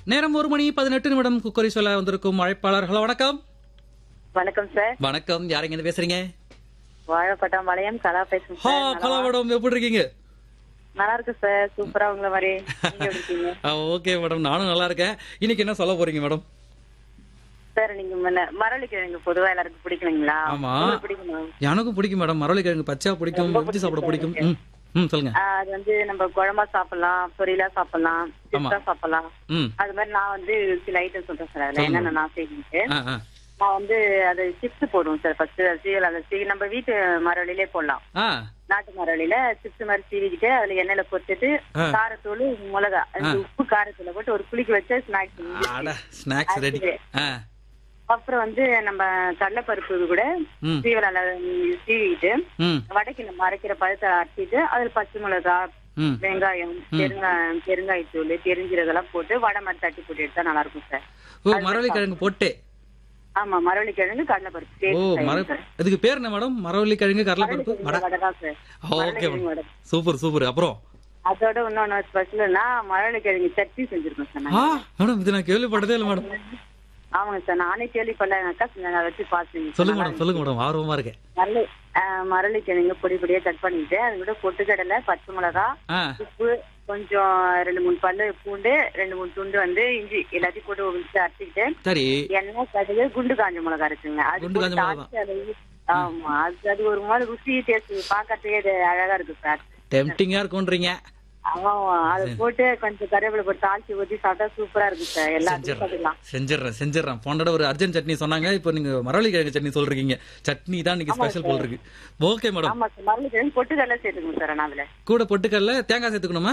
நேரம் ஒரு மணி பதினெட்டு நிமிடம் குக்கரி சொல்ல வந்திருக்கும் அழைப்பாளர் ஹலோ வணக்கம் வணக்கம் சார் வணக்கம் யாருங்க இருந்து பேசுறீங்க வாழைப்பட்டம் வளையம் கலா பேசுறேன் ஹா சார் கலா மேடம் எப்படி இருக்கீங்க நல்லா இருக்கு சார் சூப்பரா உங்களை மாதிரி நீங்க எப்படி இருக்கீங்க ஓகே மேடம் நானும் நல்லா இருக்கேன் இன்னைக்கு என்ன சொல்ல போறீங்க மேடம் சார் நீங்க முன்ன மரளி கிழங்கு பொதுவா எல்லாருக்கும் பிடிக்கணுங்களா ஆமா. உங்களுக்கு பிடிக்குமா எனக்கும் பிடிக்கும் மேடம் மரவள்ளி கிழங்கு பச்சையா பிடிக்கும் ரொம்ப வெஜ்ஜி சாப்பிட பிடிக்கும் பிடிக்கும் ம் ம் சொல்லுங்க ஆஹ் அது வந்து நம்ம குழம்பா சாப்பிடலாம் பொரியலா சாப்பிடலாம் ஆமா. சிப்ஸா சாப்பிடலாம் ம் அது மாதிரி நான் வந்து சில ஐட்டம் சொல்றேன் சார் அதுல சொல்லுங்க. என்னென்ன நான் செய்யுங்க ஆ ஆ நான் வந்து அது சிப்ஸ் போடுவோம் சார் ஃபர்ஸ்ட் சீவல் அந்த சீ நம்ம வீட்டு மரவழியிலே போடலாம் ஆ நாட்டு மரவழியில சிப்ஸ் மாதிரி சீவிக்கிட்டு அதுல எண்ணெயில பொரிச்சிட்டு ஆ. காரத்தூள் மிளகா அந்த உப்பு காரத்தூளை போட்டு ஒரு குளிக்க வச்ச ஸ்நாக்ஸ் அட ஸ்நாக்ஸ் ரெடி ஆ அப்புறம் வந்து நம்ம கடலைப்பருப்பு கூட ம் சீவலால சீவிட்டு ம் வடைக்கு நம்ம அரைக்கிற பழத்தை அரைச்சிட்டு அதுல பச்சை மிளகா ம் வெங்காயம் பெருங்காயம் பெருங்காயத்தூள் பெருஞ்சீரகெல்லாம் போட்டு வடை மாதிரி தட்டி போட்டு எடுத்தா நல்லா இருக்கும் சார் ஓ மரவள்ளி கிழங்கு போட்டே ஆமா மரவள்ளி கிழங்கு கடலைப்பருப்பு ஓ சேர்த்து மர செய்யணும் சார். இதுக்கு பேர் என்ன மேடம் மரவள்ளி கிழங்கு கடலைப்பருப்பு மரவள்ளி வடை கிழங்கு வடை தான் சார் ஓகே மரவள்ளிக்கிழங்கு வடை. சூப்பர் சூப்பர் அப்புறம் அதோட இன்னொன்னு ஸ்பெஷல்னா மரவள்ளி கிழங்கு சட்னி செஞ்சிருக்கோம் சார் ஆ நாங்க. மேடம் இது நான் கேள்விப்பட்டதே இல்லை மேடம் ஆமாங்க சார் நானே கேள்விப்படல எங்க அக்கா சொன்னாங்க அதை வச்சு பாத்துங்க சொல்லுங்க மேடம் சொல்லுங்க மேடம் ஆர்வமா இருக்கேன் மரளி மரளி கிழங்கு பொடி பொடியா கட் பண்ணிட்டு அது கூட பொட்டுக்கடலை பச்சை மிளகா ஆ உப்பு கொஞ்சம் ரெண்டு மூணு பல்லு பூண்டு ரெண்டு மூணு துண்டு வந்து இஞ்சி எல்லாத்தையும் போட்டு மிக்ஸி அரைச்சிக்கிட்டு சரி எண்ணெய் கடுகு குண்டு காஞ்ச மிளகா இருக்குங்க அது குண்டு காஞ்ச போட்டு மிளகா. தாளிச்சு அதை ஊத்தி- ஆமா அது அது ஒரு மாதிரி ருசி டேஸ்ட் பாக்கிறதுக்கே இது அழகா இருக்கு சார் டெம்டிங்கா இருக்கும்ன்றீங்க ஆமா அதை போட்டு கொஞ்சம் கருவேப்பிலை போட்டு தாளிச்சு ஊத்தி சாப்பிட்டா சூப்பரா இருக்கு சார் எல்லாத்தையும் சாப்பிடலாம் செஞ்சிடறேன் செஞ்சிடறேன் போனோட ஒரு அர்ஜென்ட் சட்னி சொன்னாங்க இப்போ நீங்க மரவள்ளி கிழங்கு சட்னி சொல்றீங்க சட்னி தான் இன்னைக்கு ஸ்பெஷல் போல் இருக்கு ஓகே மேடம் ஆமா சார் மரளி கிழங்கு பொட்டுக்கடலை சேர்த்துக்கணும் சார் நான் அதுல கூட பொட்டுக்கல்ல தேங்காய் சேர்த்துக்கணுமா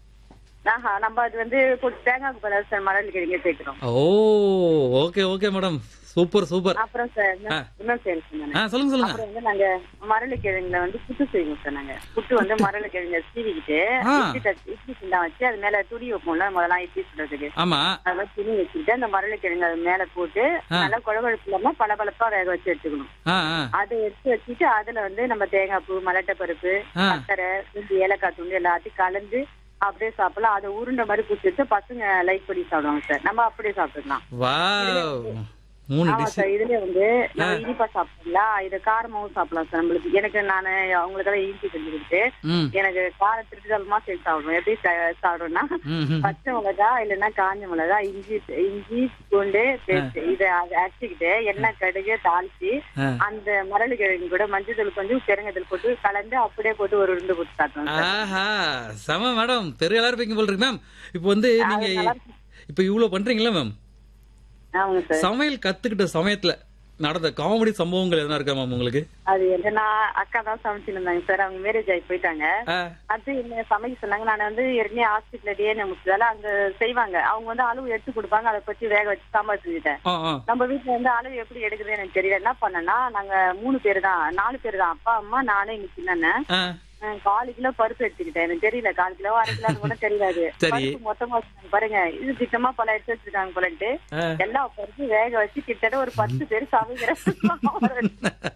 ஆஹா நம்ம அது வந்து பொட்டு தேங்காய்க்கு பதிலா சார் மரளி கிழங்கே சேர்க்கிறோம் ஓ okay okay madam super super அப்புறம் சார் இன்னும் இன்னும் சரி சார் ஆ சொல்லுங்க சொல்லுங்க அப்புறம் வந்து நாங்க மரளி கிழங்குல வந்து புட்டு செய்வோம் சார் நாங்க புட்டு வந்து மரளி கிழங்க சீவிக்கிட்டு ஆ. இட்லி தட்டு இட்லி குண்டா வச்சு அது மேல துணி வைப்போம்ல முதல்ல இட்லி சுடுறதுக்கு ஆமா அதெல்லாம் துணி வச்சுக்கிட்டு அந்த மரளி கிழங்கு அது மேல போட்டு ஆ. நல்லா குழவழுப்பு இல்லாம பளபளப்பா வேக வச்சு எடுத்துக்கணும் ஆ ஆ அதை எடுத்து வச்சுட்டு அதுல வந்து நம்ம தேங்காய் பூ மலட்டை பருப்பு ஆ. சக்கரை கொஞ்சம் ஏலக்காய் துண்டு எல்லாத்தையும் கலந்து அப்படியே சாப்பிடலாம் அதை உருண்டை மாதிரி குடிச்சிட்டு பசங்க லைக் பண்ணி சாப்பிடுவாங்க சார் நம்ம அப்படியே சாப்பிட்டுக்கலாம் வாவ் மூணு ஆமா டிஷ் சார் இதுல வந்து நம்ம இனிப்பா சாப்பிடலாம் இது காரமாவும் சாப்பிடலாம் சார் நம்மளுக்கு எனக்கு நானு அவங்களுக்கெல்லாம் இனிப்பு செஞ்சு கொடுத்து ம் எனக்கு கார திருத்தலமா செஞ்சு சாப்பிடுவேன் எப்படி சா- சாப்பிடுவேன்னா ம் ம். பச்சை மிளகா இல்லைன்னா காஞ்ச மிளகா இஞ்சி இஞ்சி பூண்டு பேஸ்ட் இதை அதை அரைச்சிக்கிட்டு எண்ணெய் கடுகு தாளிச்சு ஆ. அந்த மரளி கிழங்கு கூட மஞ்சள் தூள் கொஞ்சம் பெருங்கதூள் போட்டு கலந்து அப்படியே போட்டு ஒரு உருண்டை போட்டு சாப்பிடுவேன் சார் ஆஹா செம மேடம் பெரிய எல்லாரும் இருப்பீங்க போல் இருக்கு மேம் இப்போ வந்து நீங்க நல்லா இப்போ இவ்வளவு பண்றீங்களா மேம் ஆமாங்க சார் சமையல் கத்துக்கிட்ட சமயத்துல நடந்த காமெடி சம்பவங்கள் எதனா இருக்கா மேம் உங்களுக்கு அது என்னன்னா அக்கா தான் சமைச்சுட்டு இருந்தாங்க சார் அவங்க மேரேஜ் ஆகி போயிட்டாங்க ஆ, அது என்ன சமைக்க சொன்னாங்க நான் வந்து ஏற்கனவே ஹாஸ்பிட்டல் டிஎன்ஏ முடிச்சதால அங்க செய்வாங்க அவங்க வந்து அளவு எடுத்து கொடுப்பாங்க அதை பத்தி வேக வச்சு சாம்பார் செஞ்சுட்டேன் ஆ, ஆ. நம்ம வீட்டுல வந்து அளவு எப்படி எடுக்குதுன்னு எனக்கு தெரியல என்ன பண்ணேன்னா நாங்க மூணு பேர் தான் நாலு பேர் தான் அப்பா அம்மா நானே எங்க சின்ன ஆ, காலு கிலோ பருப்பு எடுத்துக்கிட்டேன் எனக்கு தெரியல கால் கிலோ அரை கிலோ கூட தெரியாது சரி. பருப்பு மொத்தமா வச்சிருக்காங்க பாருங்க இது திட்டமா பல எடுத்து வச்சிருக்காங்க போலன்ட்டு ஆ. எல்லா பருப்பும் வேக வச்சு கிட்டத்தட்ட ஒரு பத்து பேர் சமைக்கிறேன்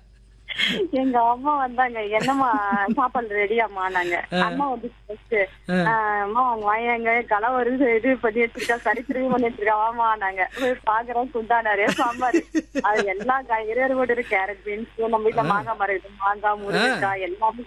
எங்க அம்மா வந்தாங்க என்னம்மா சாப்பாடு ரெடியாம்மா நாங்க அம்மா வந்து first, ஆஹ் அம்மா வாங்க களை வருது இது பண்ணி வச்சிருக்கா சரித்திரமே பண்ணி வச்சிருக்கா ஆமா நாங்க போய் பாக்குறோம் குண்டா நிறைய சாம்பார் அது எல்லா காய்கறியும் போட்டு கேரட் பீன்ஸ் நம்ம வீட்டுல மாங்காய் மரம் இருக்கு மாங்காய் முருங்கைக்காய் எல்லாமே